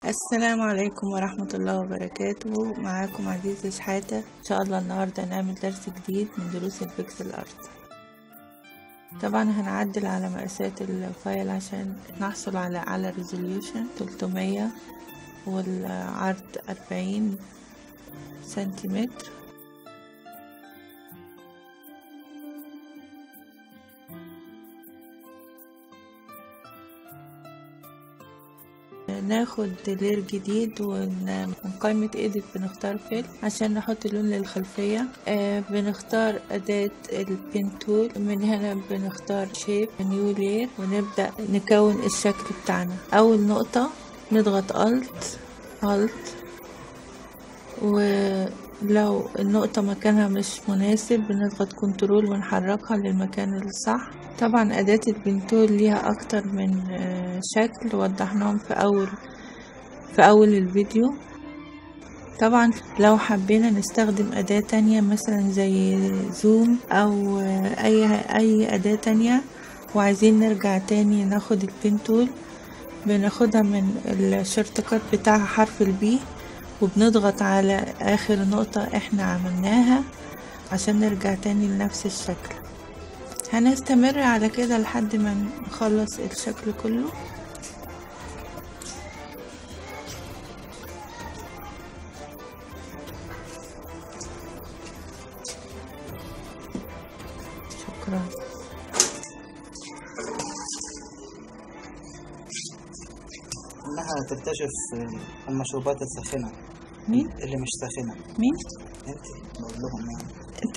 السلام عليكم ورحمة الله وبركاته معاكم عزيزة شحاتة إن شاء الله النهاردة نعمل درس جديد من دروس البيكسل أرت طبعا هنعدل على مقاسات الفايل عشان نحصل على على ريزوليوشن 300 والعرض 40 سنتيمتر ناخد لير جديد ومن قائمة ايديت بنختار فيل عشان نحط لون للخلفية آه بنختار أداة البين تول من هنا بنختار شيب نيو لير ونبدأ نكون الشكل بتاعنا أول نقطة نضغط الت الت ولو النقطة مكانها مش مناسب بنضغط كنترول ونحركها للمكان الصح طبعا أداة البنتول ليها أكتر من شكل وضحناهم في أول في أول الفيديو طبعا لو حبينا نستخدم أداة تانية مثلا زي زوم أو أي أي أداة تانية وعايزين نرجع تاني ناخد البنتول بناخدها من الشورت كات بتاعها حرف البي وبنضغط على آخر نقطة احنا عملناها عشان نرجع تاني لنفس الشكل هنستمر على كده لحد ما نخلص الشكل كله شكرا انها تكتشف المشروبات الساخنه مين اللي مش ساخنه مين انت بقول لهم يعني انت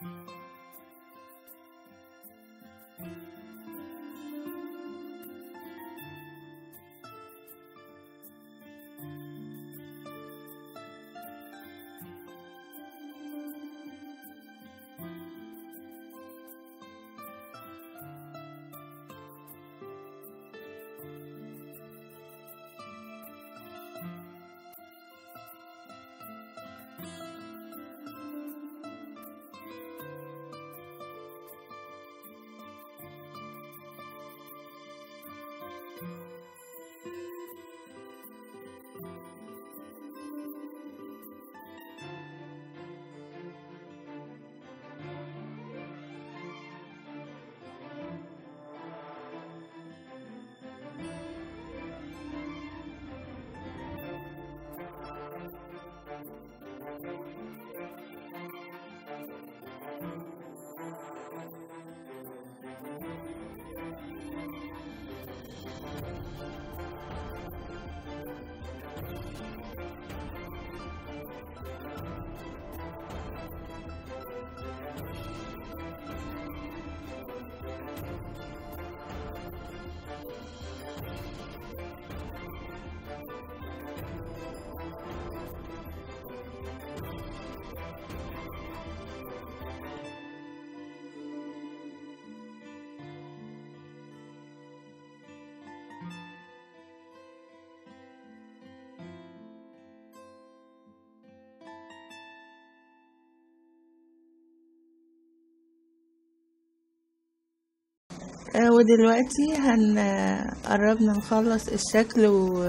آه، ودلوقتي هن قربنا نخلص الشكل و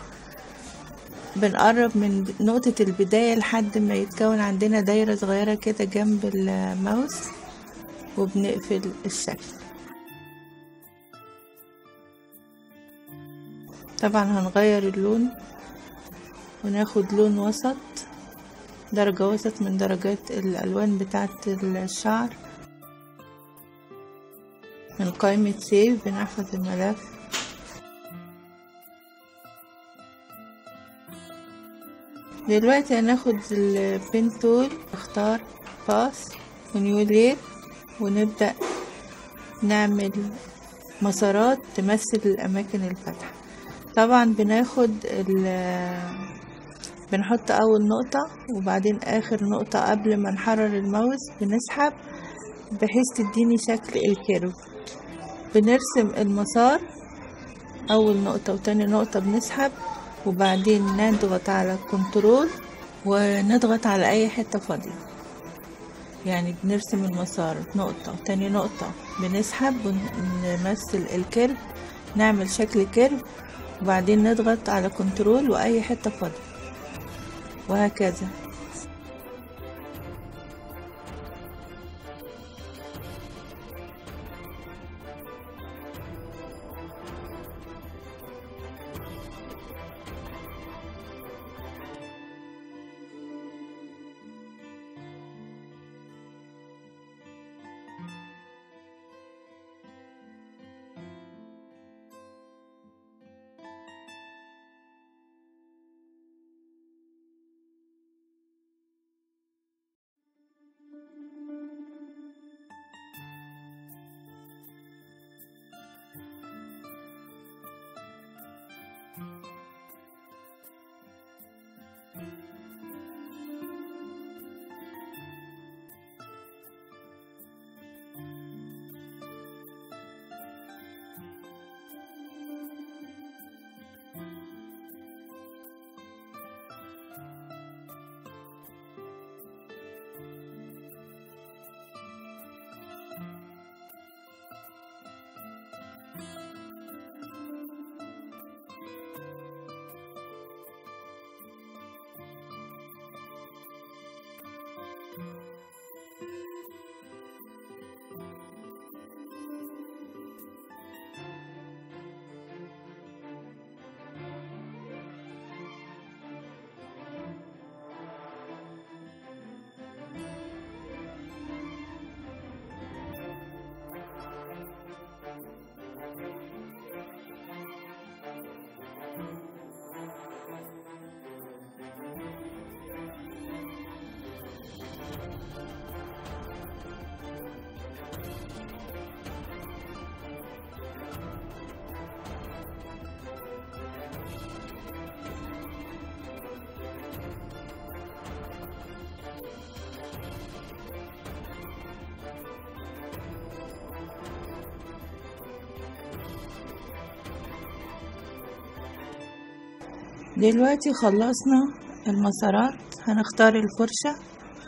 بنقرب من نقطة البداية لحد ما يتكون عندنا دايرة صغيرة كده جنب الماوس وبنقفل الشكل طبعا هنغير اللون وناخد لون وسط درجة وسط من درجات الألوان بتاعة الشعر من قائمة سيف بنحفظ الملف دلوقتي هناخد البين تول نختار باس ونيو لير ونبدأ نعمل مسارات تمثل الأماكن الفتحة طبعا بناخد بنحط أول نقطة وبعدين آخر نقطة قبل ما نحرر الماوس بنسحب بحيث تديني شكل الكيرف بنرسم المسار أول نقطة وتاني نقطة بنسحب وبعدين نضغط على كنترول ونضغط على أي حتة فاضية يعني بنرسم المسار نقطة وتاني نقطة بنسحب ونمثل الكيرف نعمل شكل كيرف وبعدين نضغط على كنترول وأي حتة فاضية وهكذا دلوقتي خلصنا المسارات هنختار الفرشة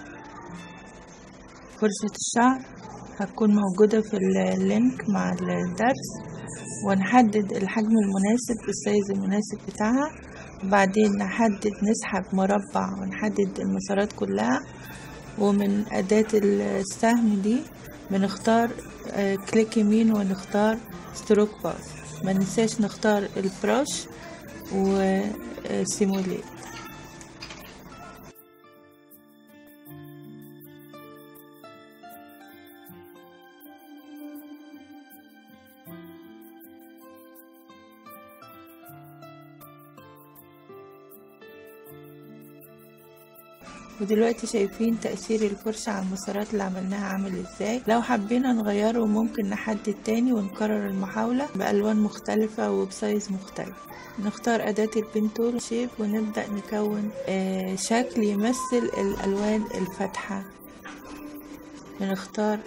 فرشة الشعر هتكون موجودة في اللينك مع الدرس ونحدد الحجم المناسب السايز المناسب بتاعها وبعدين نحدد نسحب مربع ونحدد المسارات كلها ومن أداة السهم دي بنختار آه، كليك يمين ونختار ستروك باث ما ننساش نختار البروش وسيموليت ودلوقتي شايفين تأثير الفرشة على المسارات اللي عملناها عامل ازاي لو حبينا نغيره ممكن نحدد تاني ونكرر المحاولة بألوان مختلفة وبسايز مختلف نختار أداة البنتول شيب ونبدأ نكون آه، شكل يمثل الألوان الفاتحة بنختار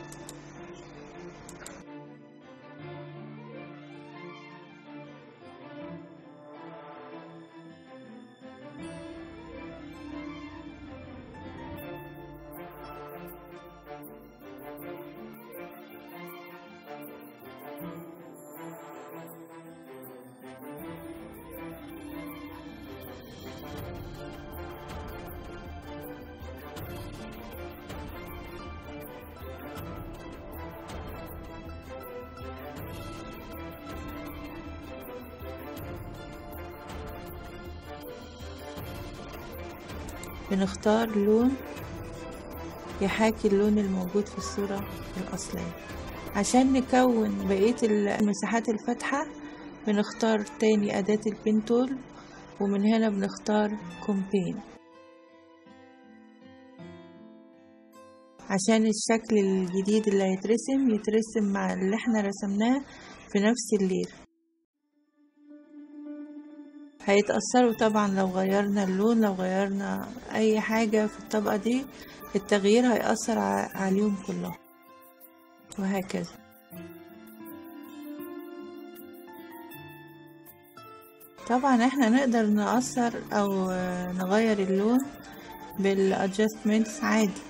بنختار لون يحاكي اللون الموجود في الصورة الأصلية عشان نكون بقية المساحات الفاتحة بنختار تاني أداة البنتول ومن هنا بنختار كومبين عشان الشكل الجديد اللي هيترسم يترسم مع اللي احنا رسمناه في نفس اللير هيتأثروا طبعا لو غيرنا اللون لو غيرنا أي حاجة في الطبقة دي التغيير هيأثر ع- عليهم كلهم وهكذا طبعا احنا نقدر نأثر أو آه، نغير اللون بالادجستمنتس عادي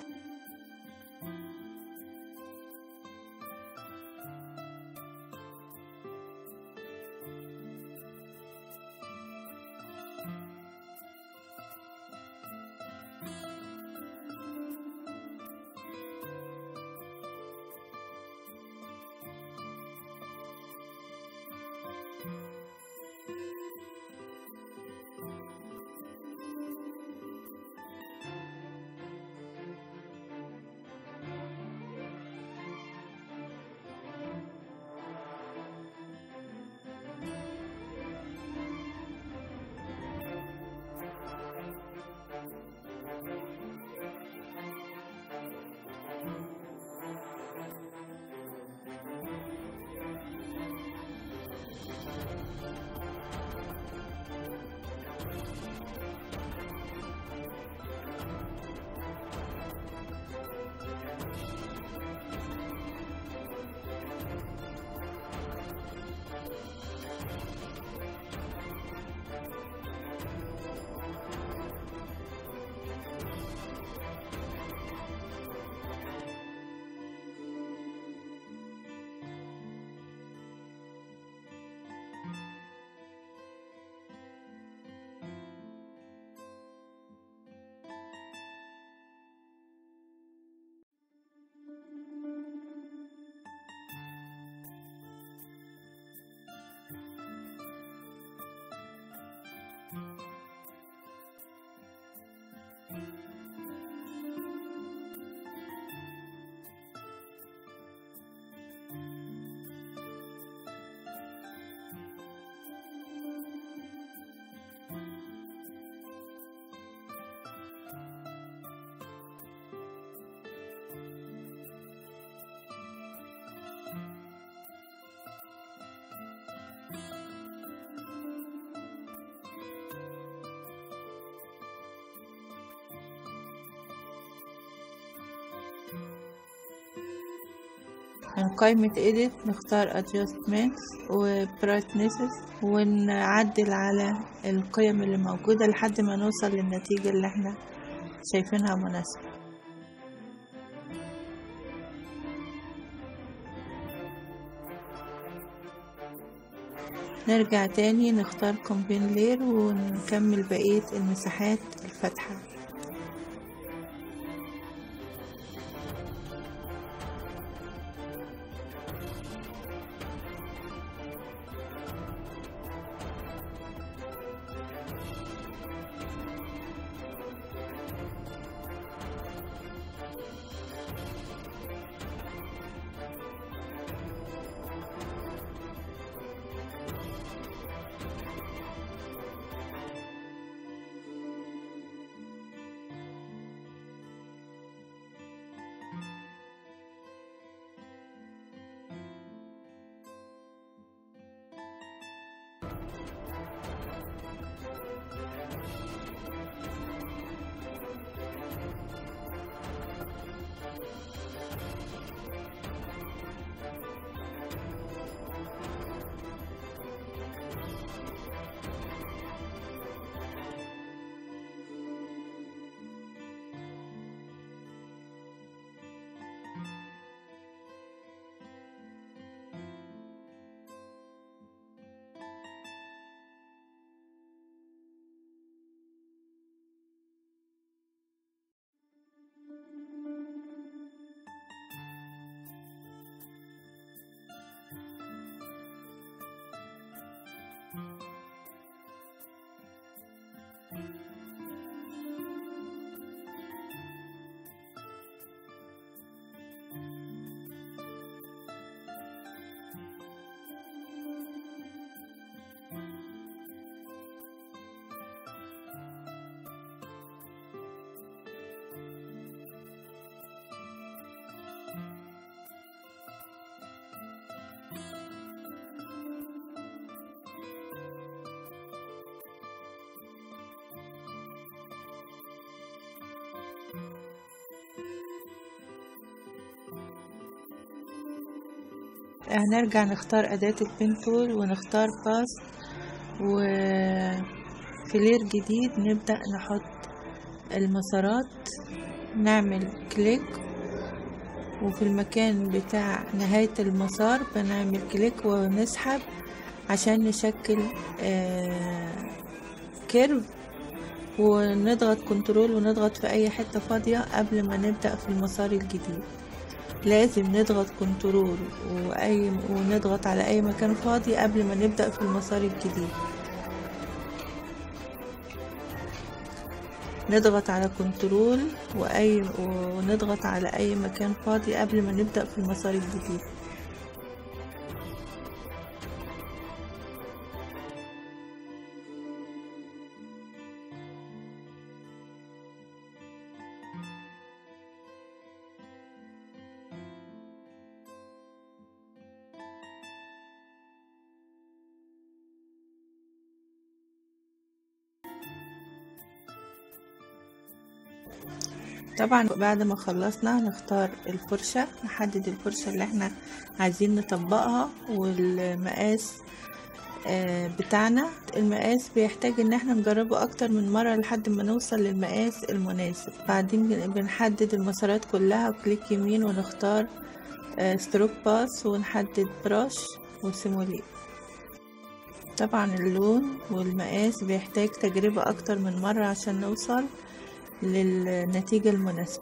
من قائمة edit نختار adjustments و brightnesses ونعدل على القيم اللي موجودة لحد ما نوصل للنتيجة اللي احنا شايفينها مناسبة نرجع تاني نختار combine layer ونكمل بقية المساحات الفاتحة هنرجع نختار أداة البين تول ونختار باس وفلير جديد نبدأ نحط المسارات نعمل كليك وفي المكان بتاع نهاية المسار بنعمل كليك ونسحب عشان نشكل كيرف ونضغط كنترول ونضغط في أي حتة فاضية قبل ما نبدأ في المسار الجديد لازم نضغط كنترول وأي ونضغط على أي مكان فاضي قبل ما نبدأ في المسار الجديد نضغط على كنترول وأي ونضغط على أي مكان فاضي قبل ما نبدأ في المسار الجديد طبعا بعد ما خلصنا نختار الفرشة نحدد الفرشة اللي احنا عايزين نطبقها والمقاس بتاعنا المقاس بيحتاج ان احنا نجربه اكتر من مرة لحد ما نوصل للمقاس المناسب بعدين بنحدد المسارات كلها وكليك يمين ونختار ستروك باس ونحدد براش وسيموليت طبعا اللون والمقاس بيحتاج تجربة اكتر من مرة عشان نوصل للنتيجة المناسبة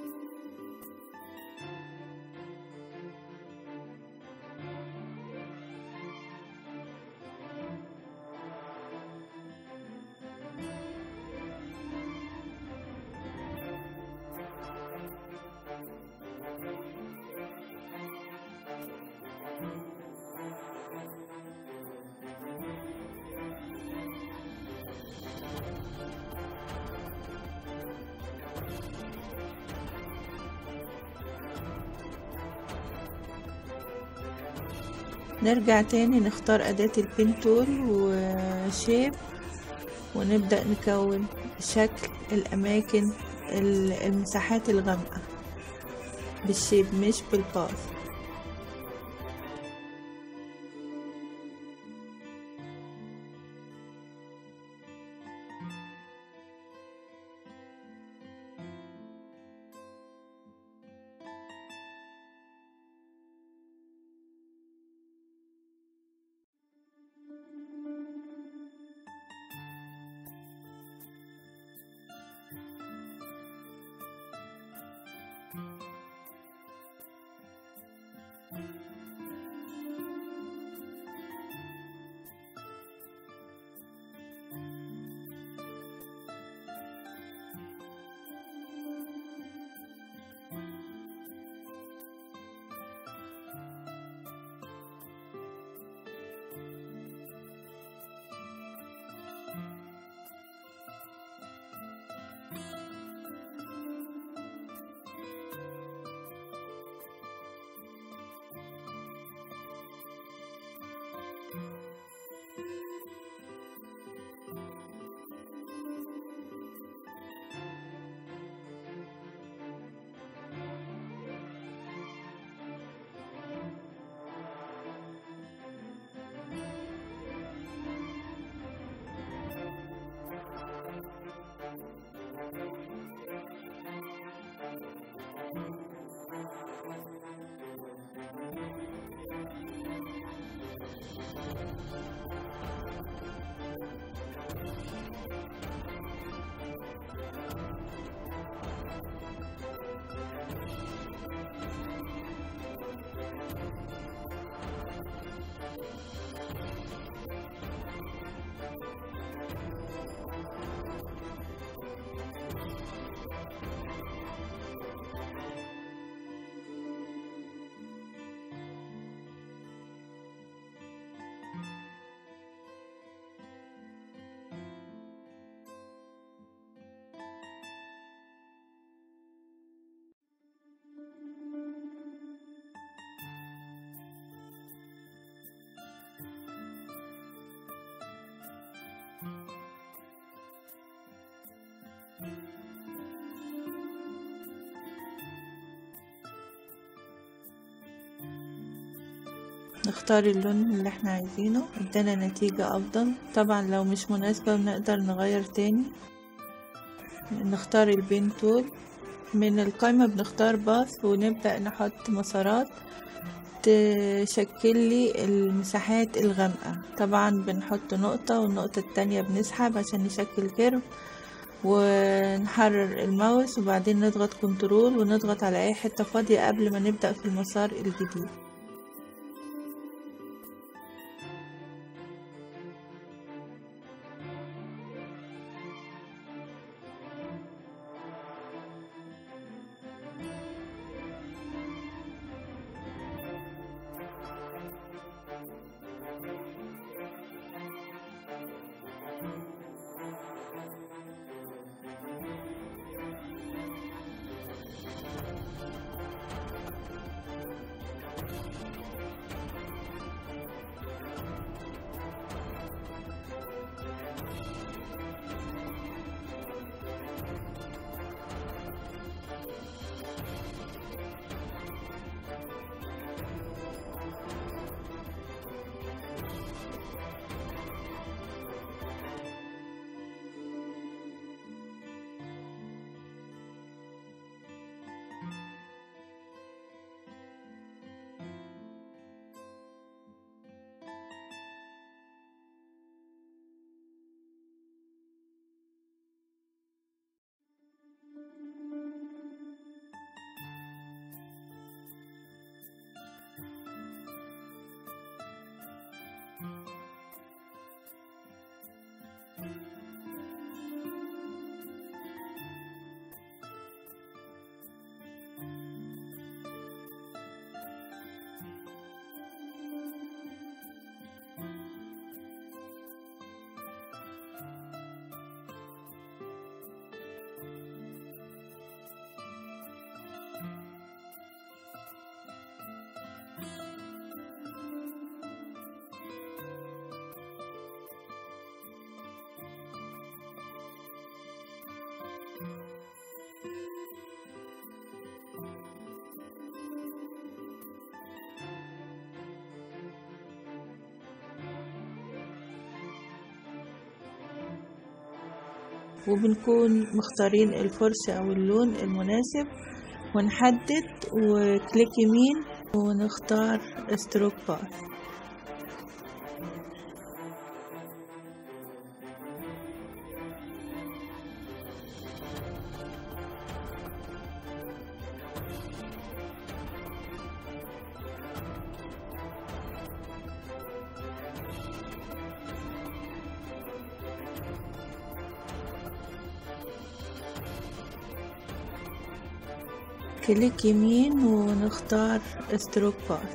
نرجع تاني نختار أداة البين تول وشيب ونبدأ نكون شكل الأماكن المساحات الغامقة بالشيب مش بالباث نختار اللون اللي احنا عايزينه ادانا نتيجة افضل طبعا لو مش مناسبة بنقدر نغير تاني نختار البين تول من القائمة بنختار باث ونبدأ نحط مسارات تشكل لي المساحات الغامقة طبعا بنحط نقطة والنقطة التانية بنسحب عشان نشكل كيرف ونحرر الماوس وبعدين نضغط كنترول ونضغط على اي حتة فاضية قبل ما نبدأ في المسار الجديد وبنكون مختارين الفرشة أو اللون المناسب ونحدد وكليك يمين ونختار ستروك بار كليك يمين ونختار ستروك بار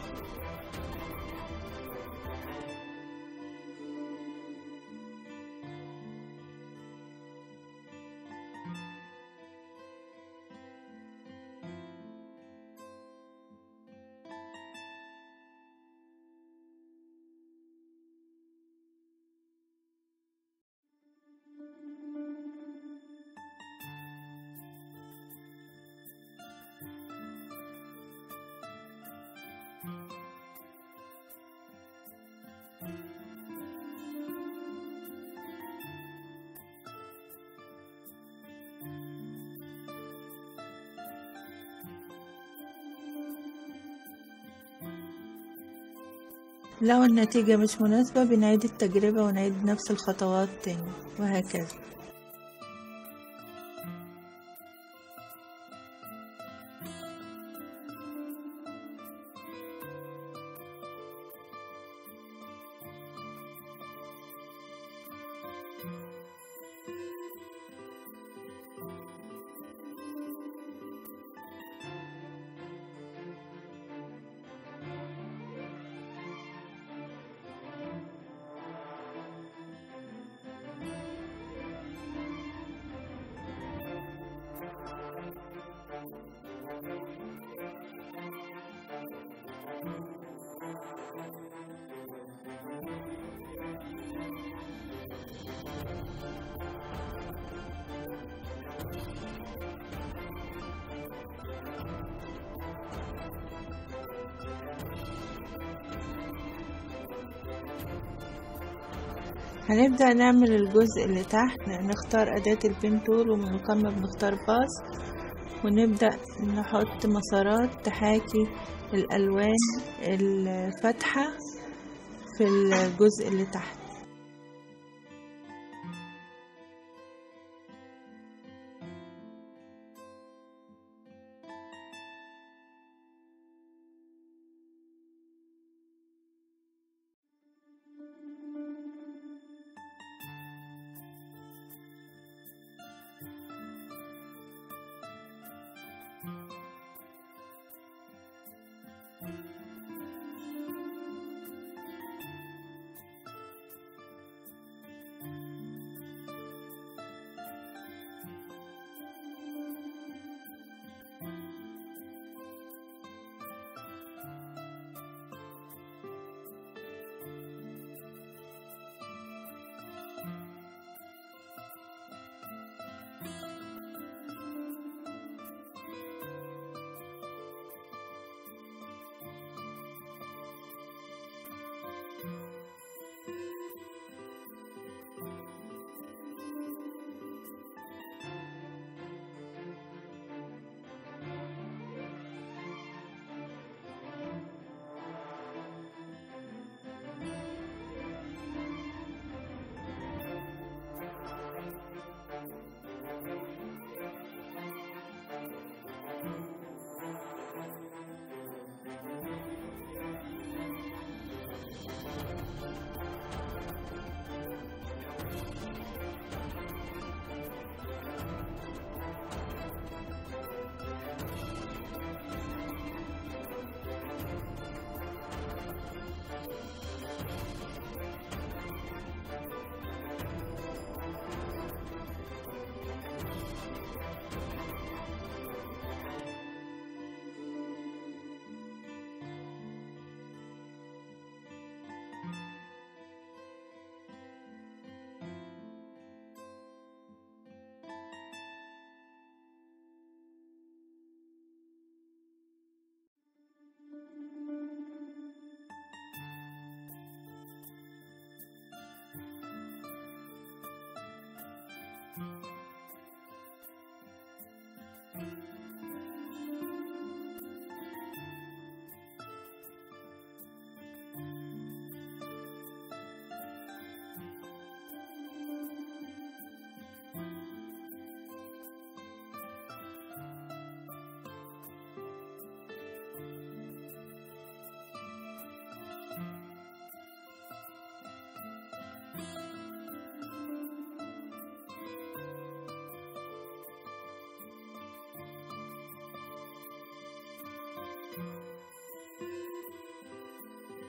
لو النتيجة مش مناسبة بنعيد التجربة ونعيد نفس الخطوات تاني وهكذا هنبدأ نعمل الجزء اللي تحت نختار أداة البين تول ومن القمة بنختار باص ونبدأ نحط مسارات تحاكي الألوان الفاتحة في الجزء اللي تحت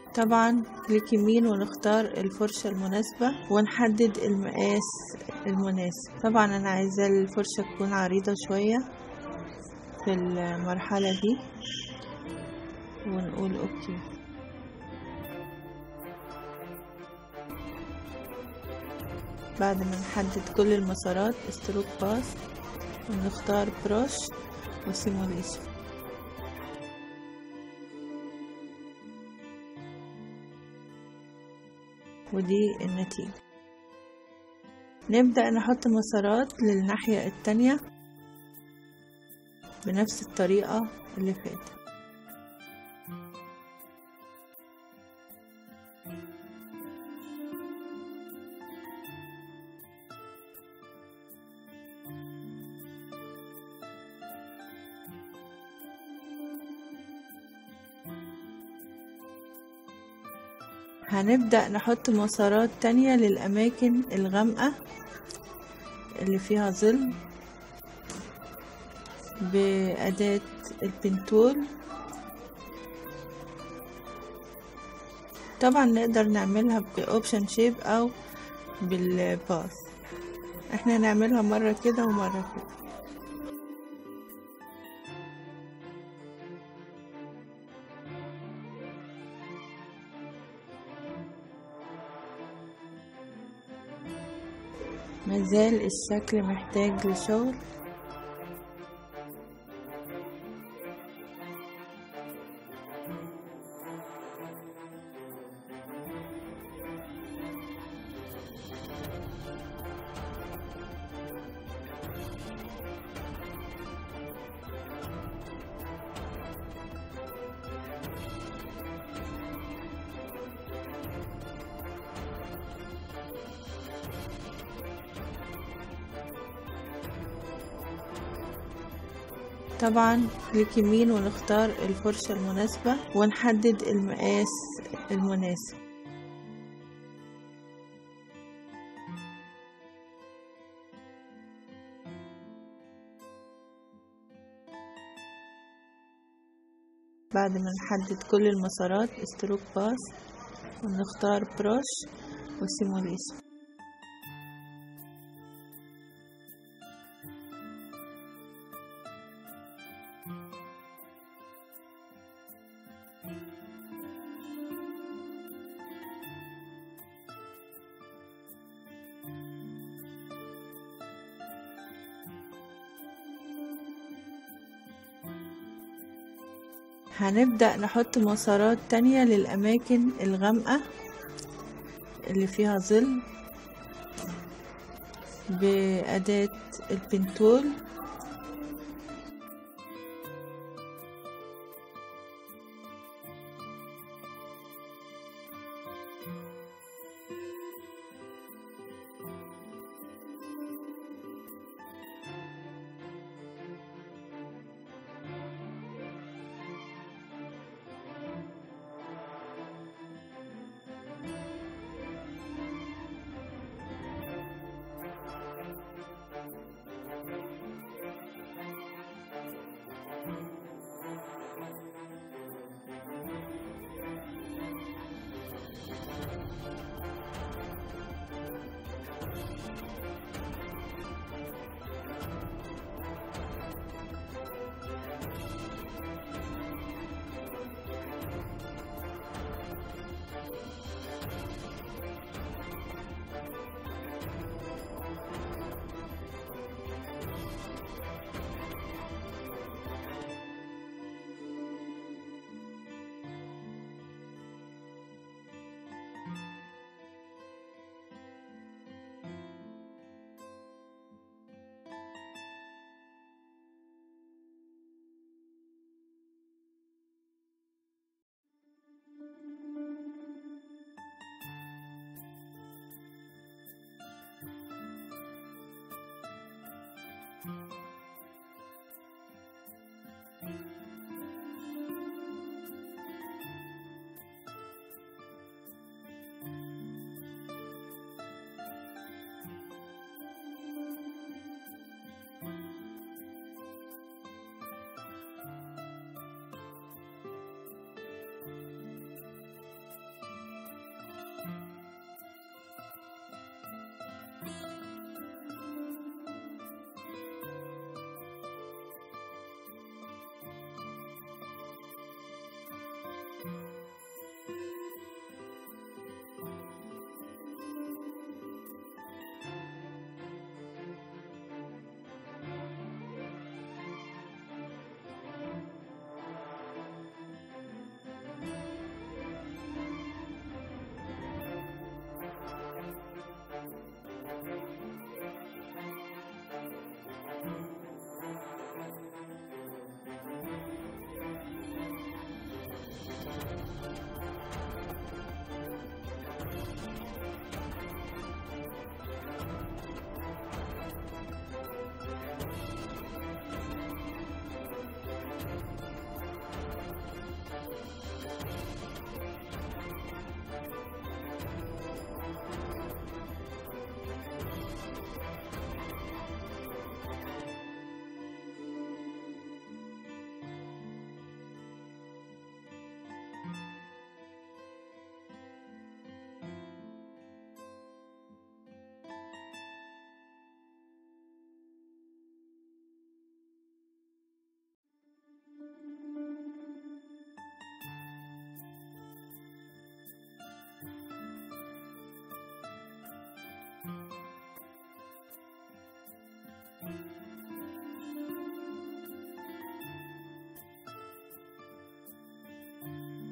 طبعا كليك يمين ونختار الفرشة المناسبة ونحدد المقاس المناسب طبعا انا عايزة الفرشة تكون عريضة شوية في المرحلة دي ونقول اوكي بعد ما نحدد كل المسارات ستروك باس ونختار بروش وسيموليشن ودي النتيجة نبدأ نحط مسارات للناحية التانية بنفس الطريقة اللي فاتت هنبدأ نحط مسارات تانية للأماكن الغامقة اللي فيها ظل بأداة البنتول طبعا نقدر نعملها بأوبشن شيب أو بالباث احنا نعملها مرة كده ومرة كده مازال الشكل محتاج لشغل طبعا كليك يمين ونختار الفرشة المناسبة ونحدد المقاس المناسب بعد ما نحدد كل المسارات ستروك باس ونختار بروش وسيموليشن هنبدأ نحط مسارات تانية للأماكن الغامقة اللي فيها ظل بأداة البنتول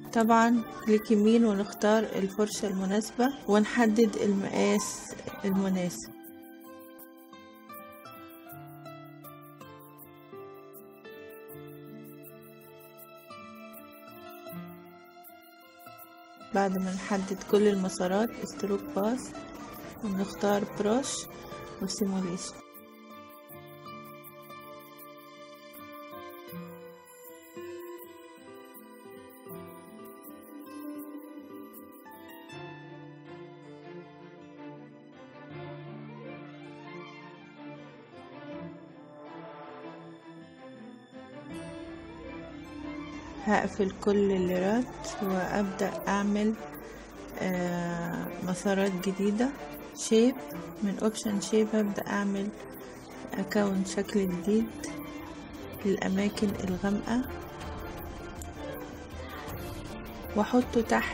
طبعا كليك يمين ونختار الفرشة المناسبة ونحدد المقاس المناسب بعد ما نحدد كل المسارات ستروك باس ونختار بروش وسيموليشن هقفل كل الليرات وابدا اعمل آه مسارات جديده شيب من اوبشن شيب هبدا اعمل اكون شكل جديد للاماكن الغامقه واحطه تحت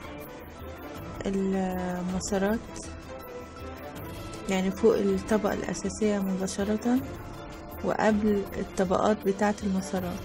المسارات يعني فوق الطبقه الاساسيه مباشره وقبل الطبقات بتاعه المسارات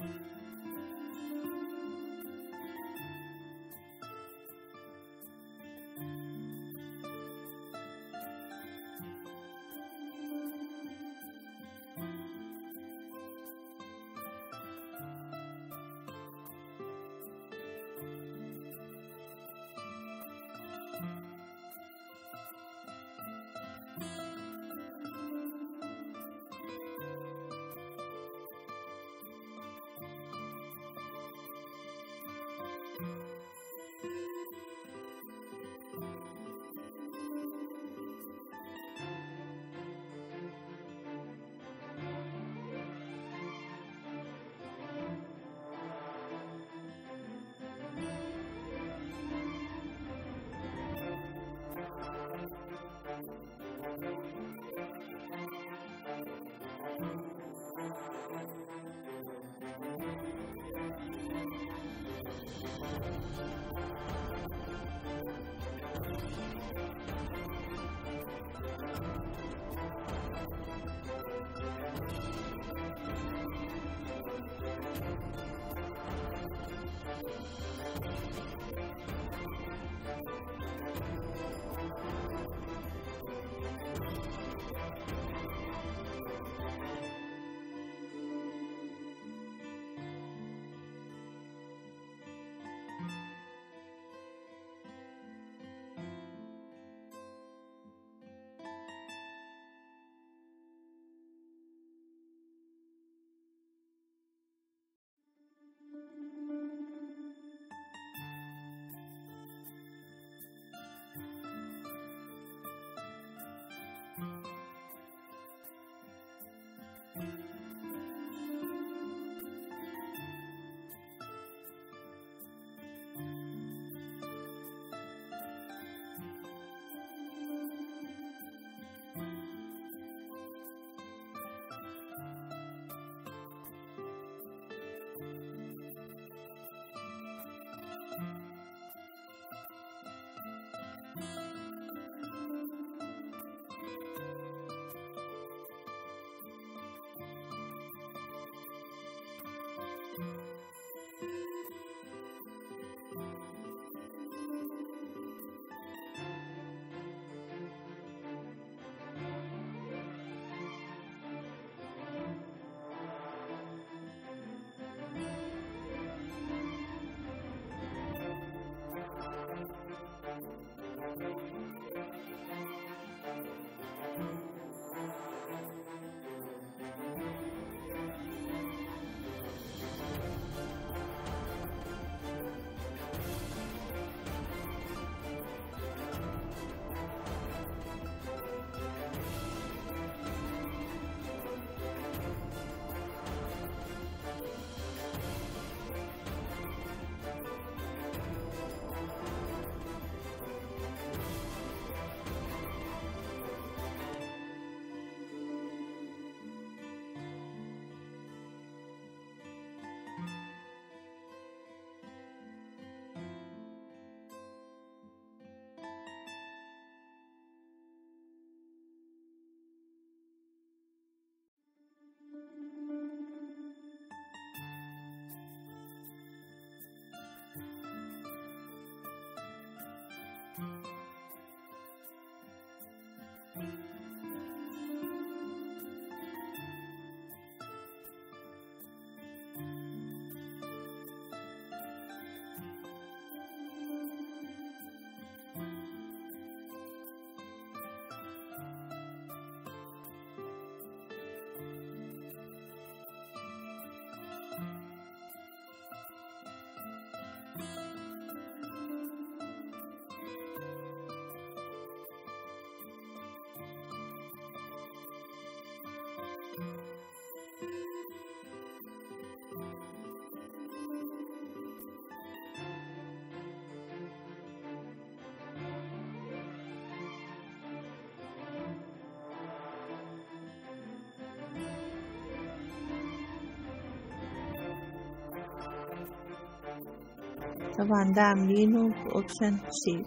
طبعا ده عاملينه بأوبشن شيب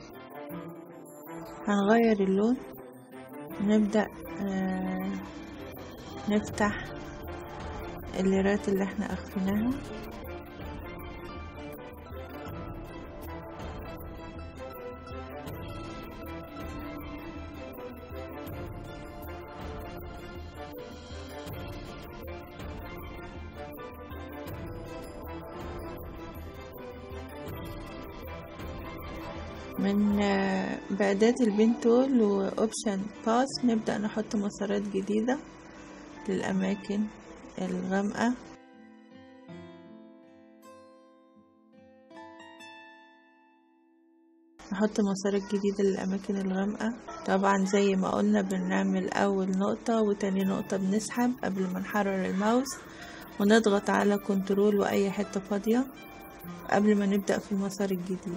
هنغير اللون نبدأ آه، نفتح الليرات اللي احنا اخفيناها من آه، بأداة البين تول وأوبشن باس نبدأ نحط مسارات جديدة للأماكن الغامقة نحط مسارات جديدة للأماكن الغامقة طبعا زي ما قلنا بنعمل أول نقطة وتاني نقطة بنسحب قبل ما نحرر الماوس ونضغط على كنترول وأي حتة فاضية قبل ما نبدأ في المسار الجديد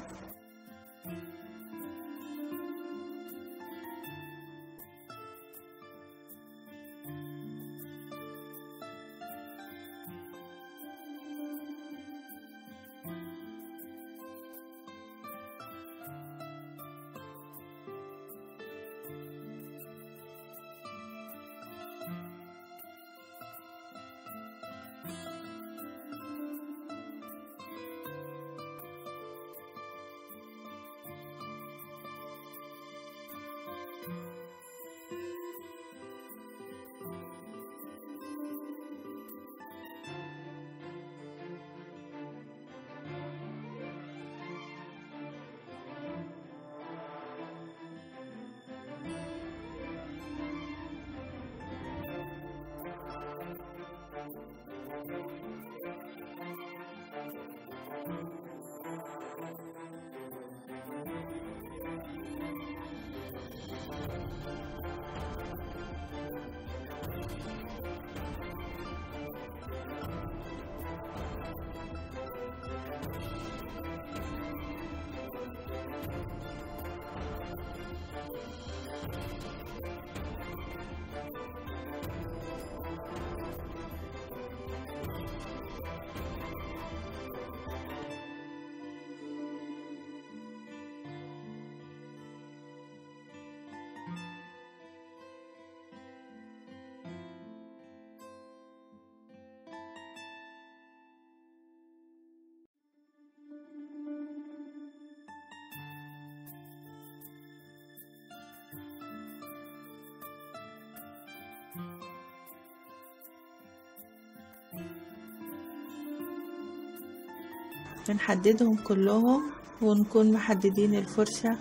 بنحددهم كلهم ونكون محددين الفرشة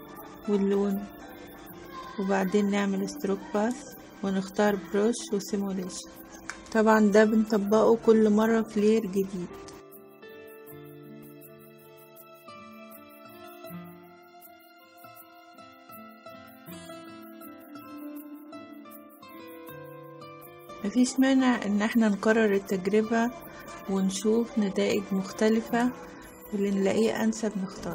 واللون وبعدين نعمل ستروك باث ونختار بروش وسيموليشن طبعا ده بنطبقه كل مرة في لير جديد مفيش مانع ان احنا نكرر التجربة ونشوف نتائج مختلفة واللي نلاقيه انسب نختار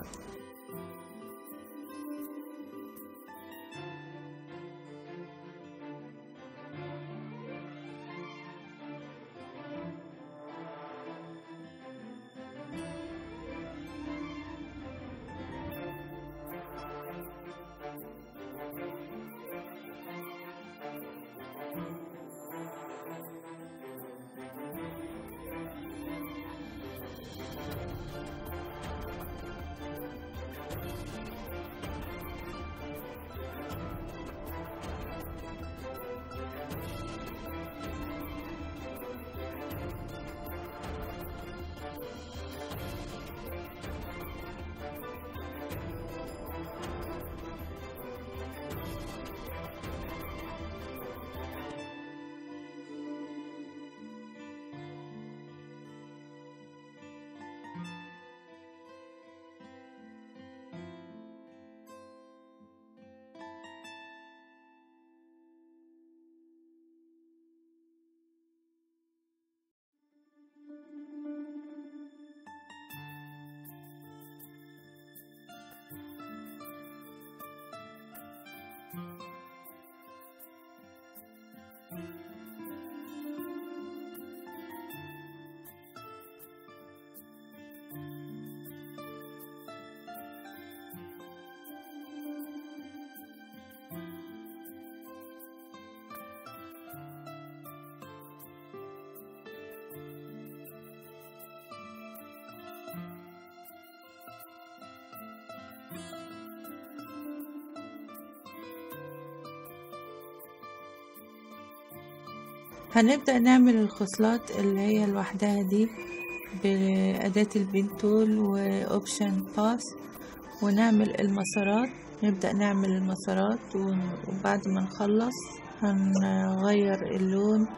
هنبدأ نعمل الخصلات اللي هي لوحدها دي بأداة البنتول وأوبشن باس ونعمل المسارات نبدأ نعمل المسارات وبعد ما نخلص هنغير اللون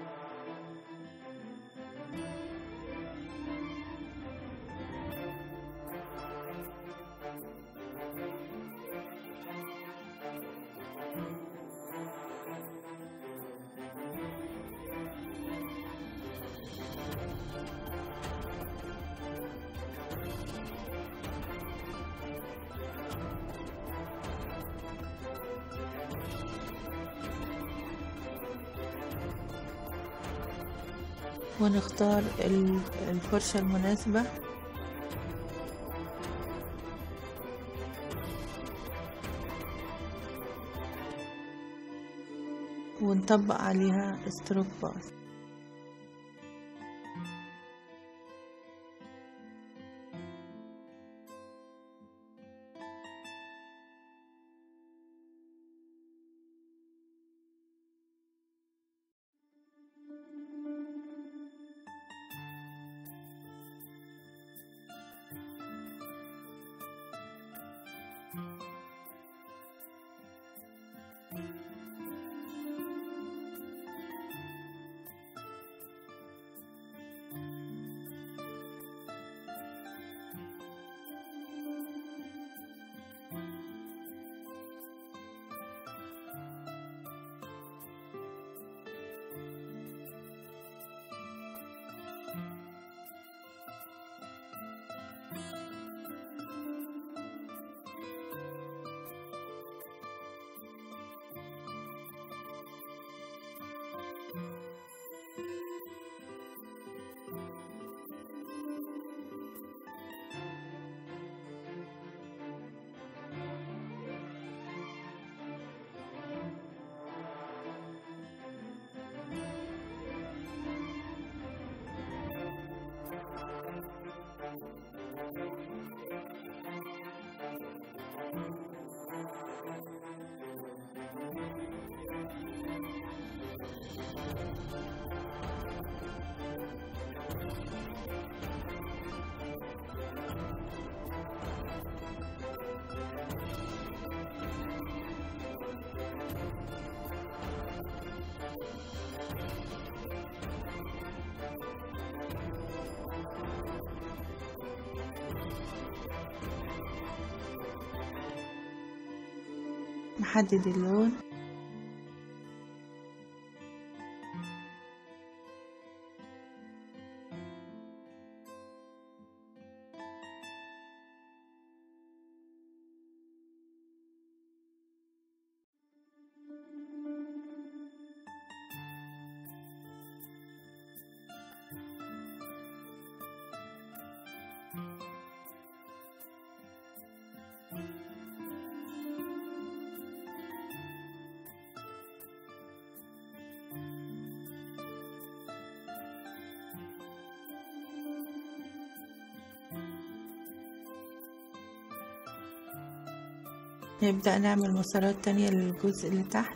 ونختار الفرشة المناسبة ونطبق عليها ستروك باس نحدد اللون نبدأ نعمل مسارات تانية للجزء اللي تحت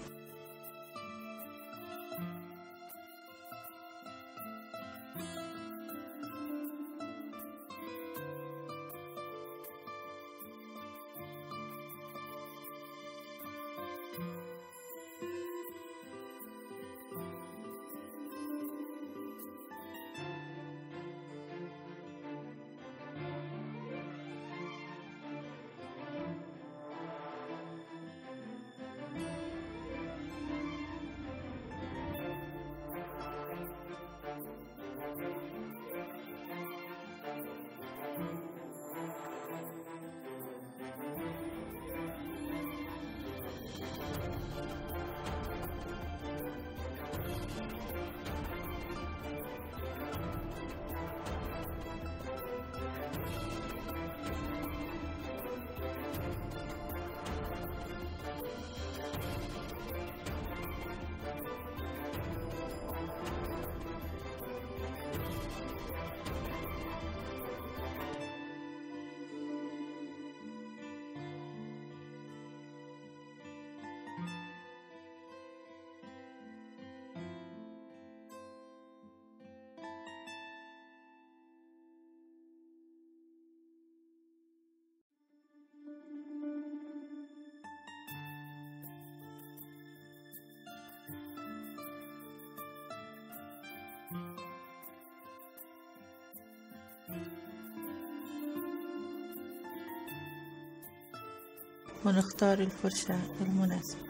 ونختار الفرشة المناسبة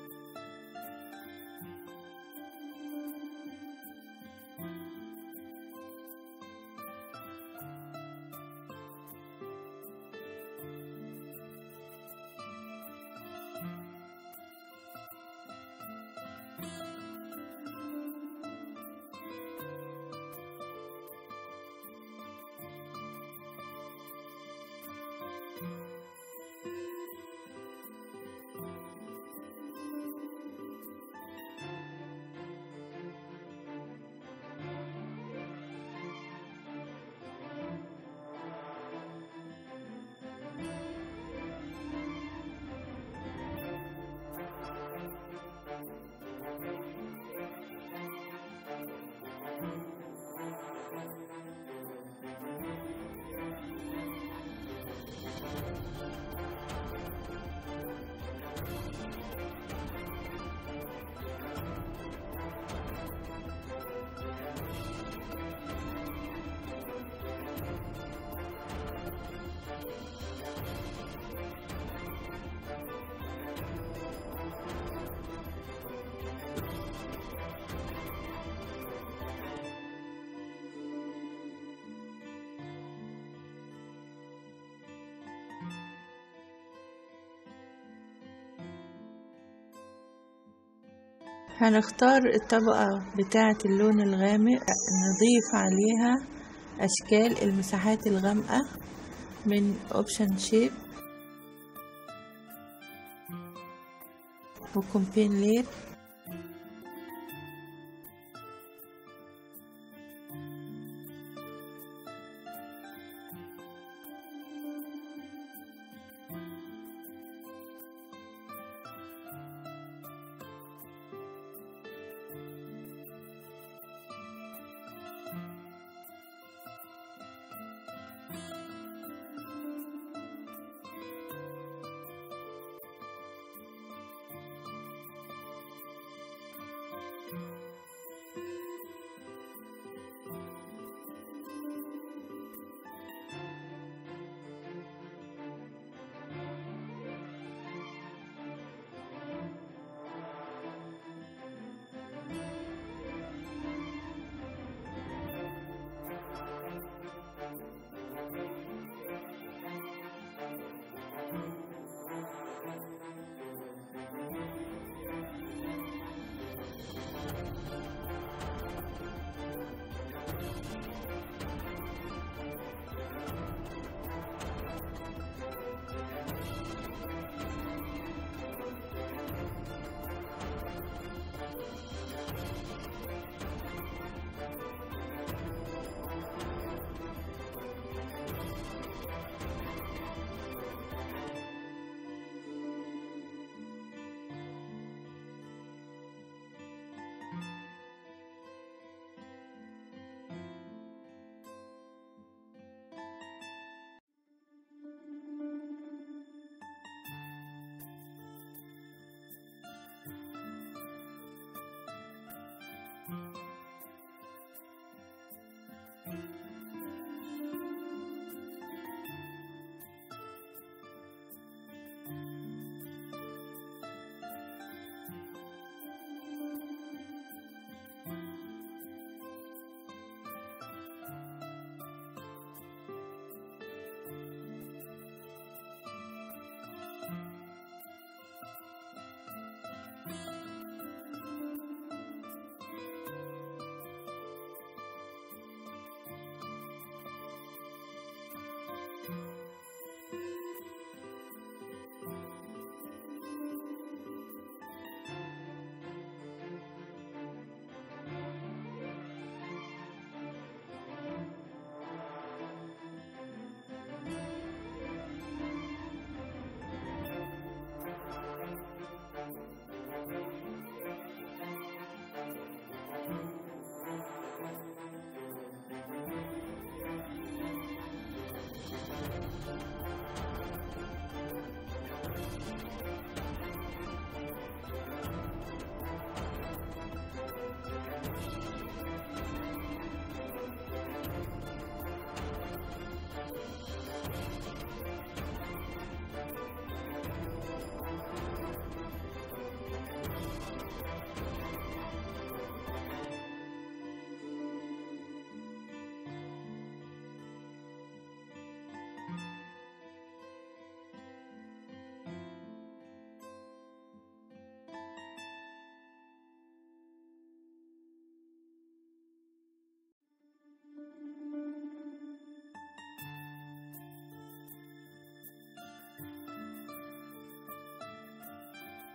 هنختار الطبقة بتاعة اللون الغامق نضيف عليها أشكال المساحات الغامقة من اوبشن شيب وكومبين لير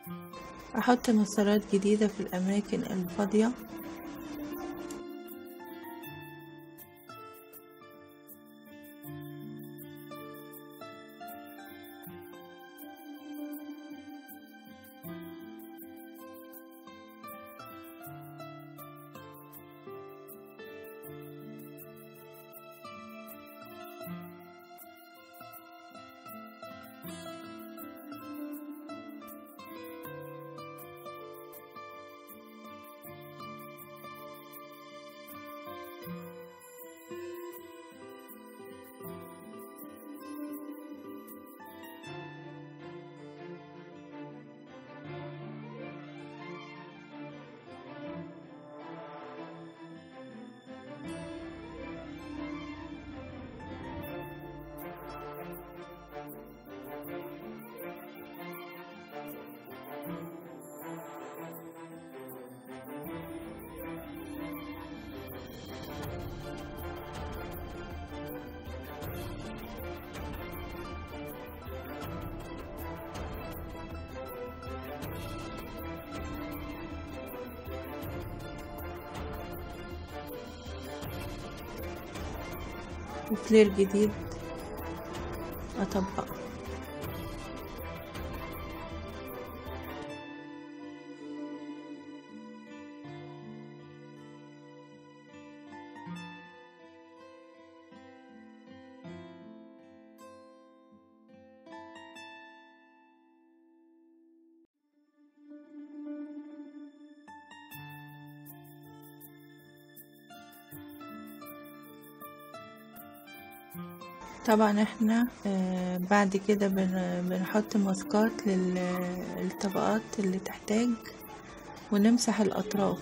أحط مسارات جديدة في الأماكن الفاضية وفلير جديد أطبقه طبعا احنا آه، بعد كده بن- بنحط ماسكات للطبقات اللي تحتاج ونمسح الأطراف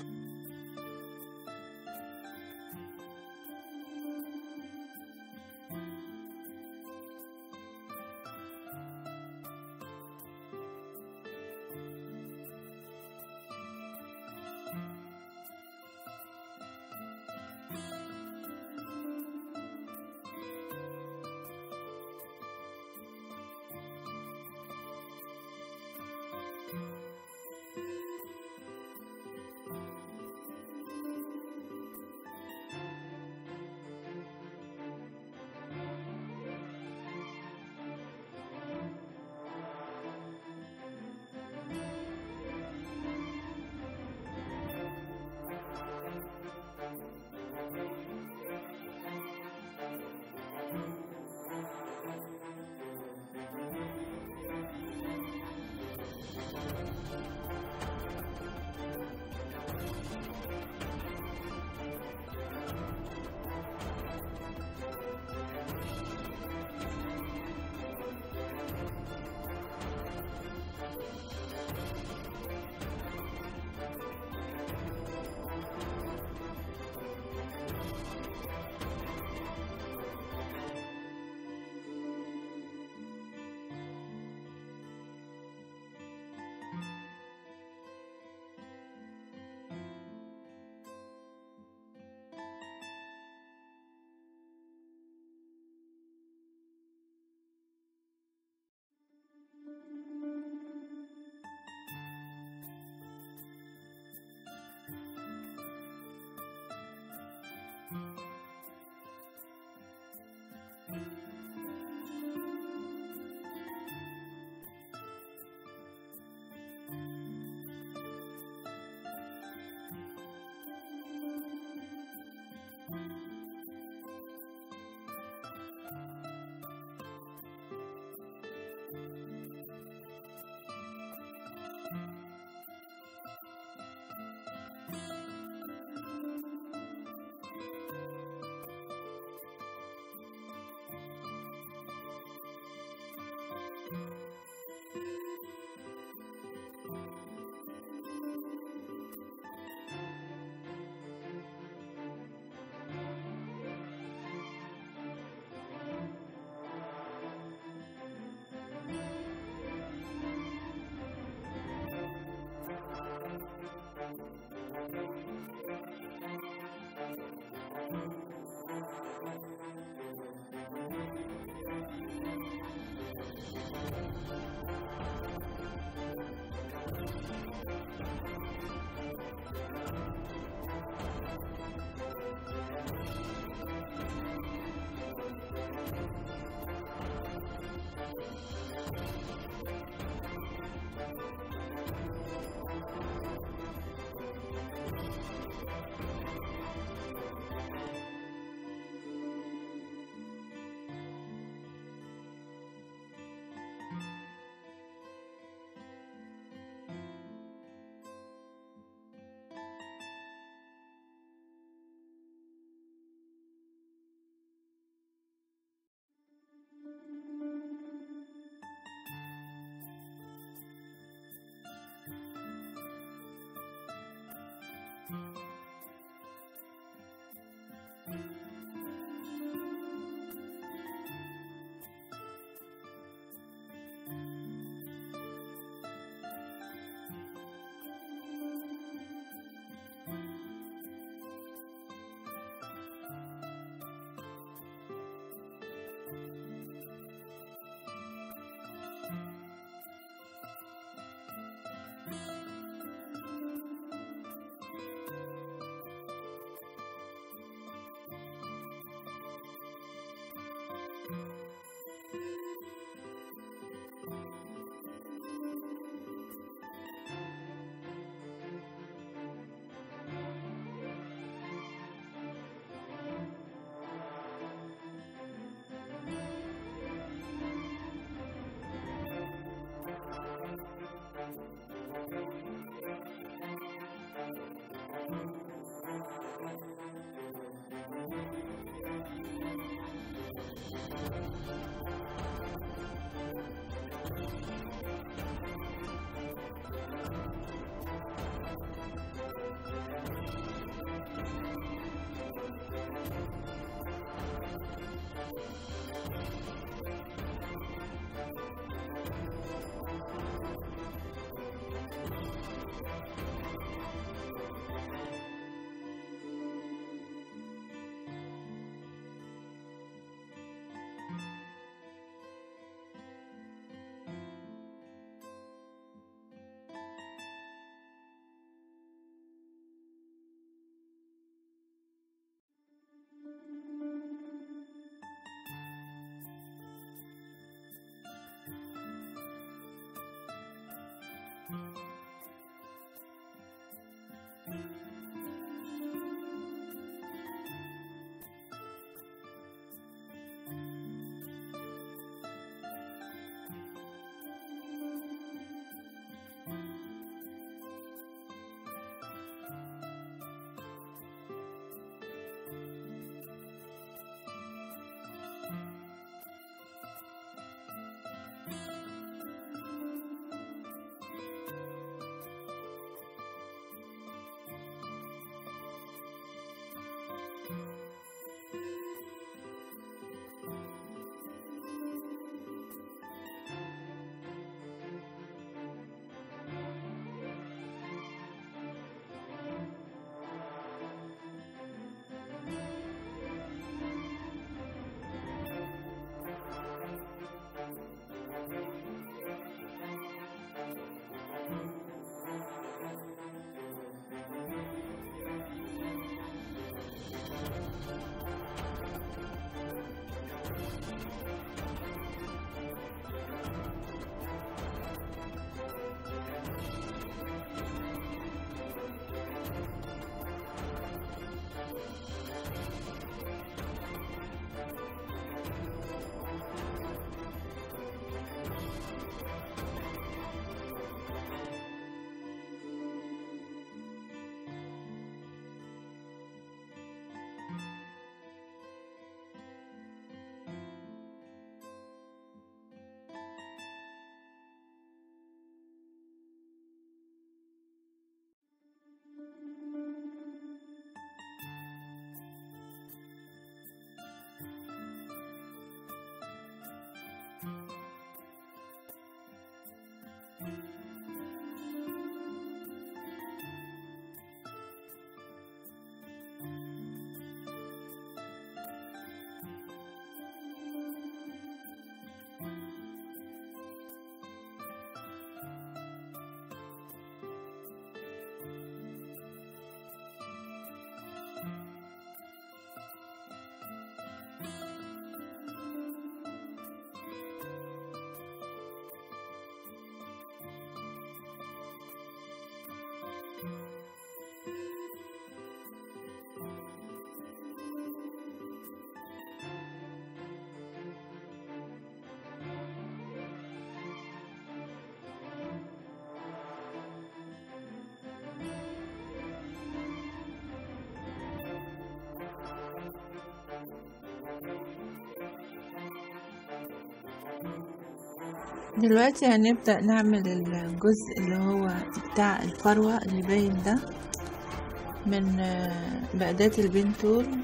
دلوقتي هنبدأ نعمل الجزء اللي هو بتاع الفروة اللي باين ده من آه، بأداة البنتول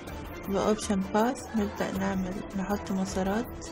بأوبشن باس نبدأ نعمل نحط مسارات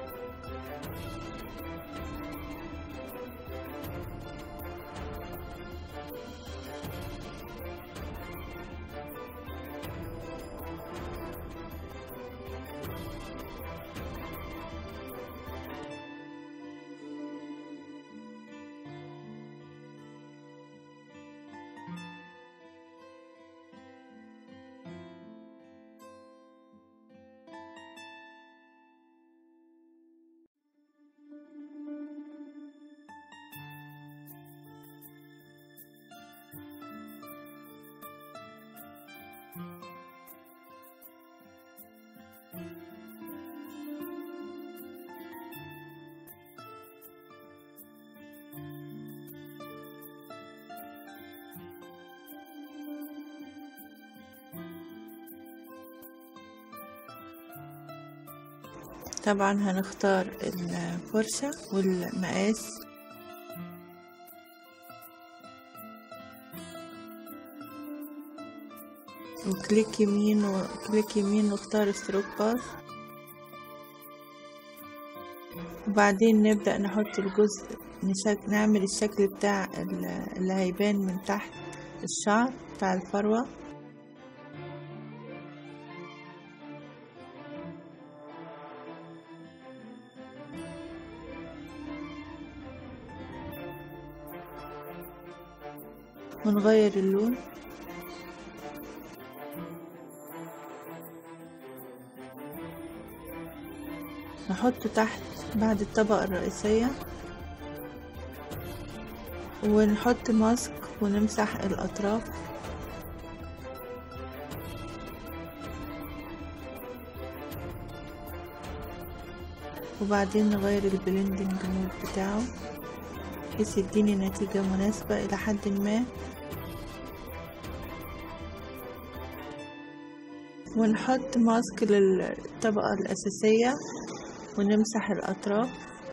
طبعا هنختار الفرشة والمقاس وكليك يمين وكليك يمين واختار ستروك باث وبعدين نبدأ نحط الجزء نشك... نعمل الشكل بتاع ال- اللي هيبان من تحت الشعر بتاع الفروة ونغير اللون نحطه تحت بعد الطبقة الرئيسية ونحط ماسك ونمسح الأطراف وبعدين نغير البلندنج مود بتاعه بحيث يديني نتيجة مناسبة إلى حد ما ونحط ماسك للطبقة الأساسية ونمسح الأطراف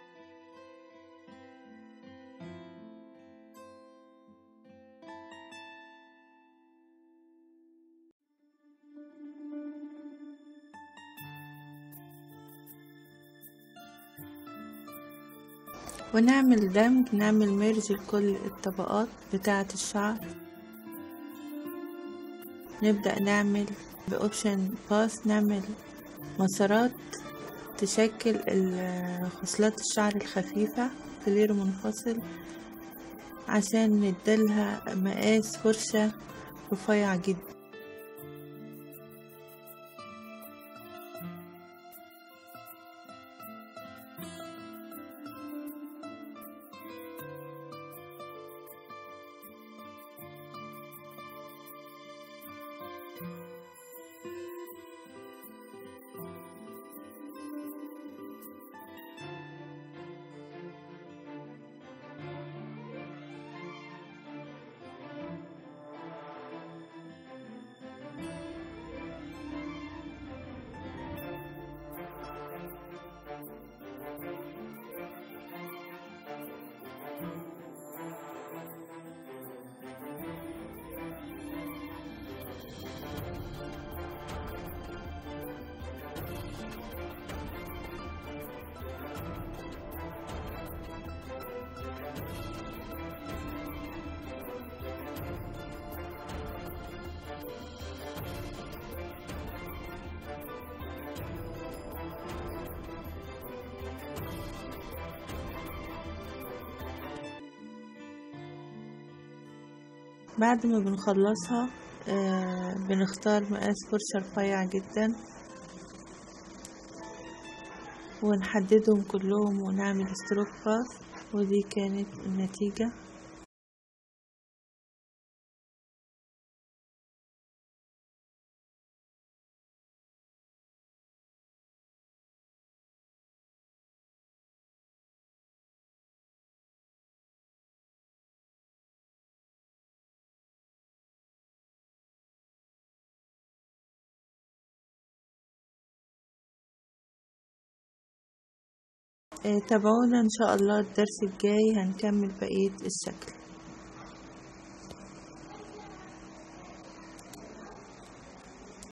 ونعمل دمج نعمل ميرج لكل الطبقات بتاعة الشعر نبدأ نعمل بأوبشن باس نعمل مسارات تشكل ال- خصلات الشعر الخفيفة فلير منفصل عشان نديلها مقاس فرشة رفيع جدا بعد ما بنخلصها آه بنختار مقاس فرشة رفيع جدا ونحددهم كلهم ونعمل ستروك باث ودي كانت النتيجة آه، تابعونا ان شاء الله الدرس الجاي هنكمل بقية الشكل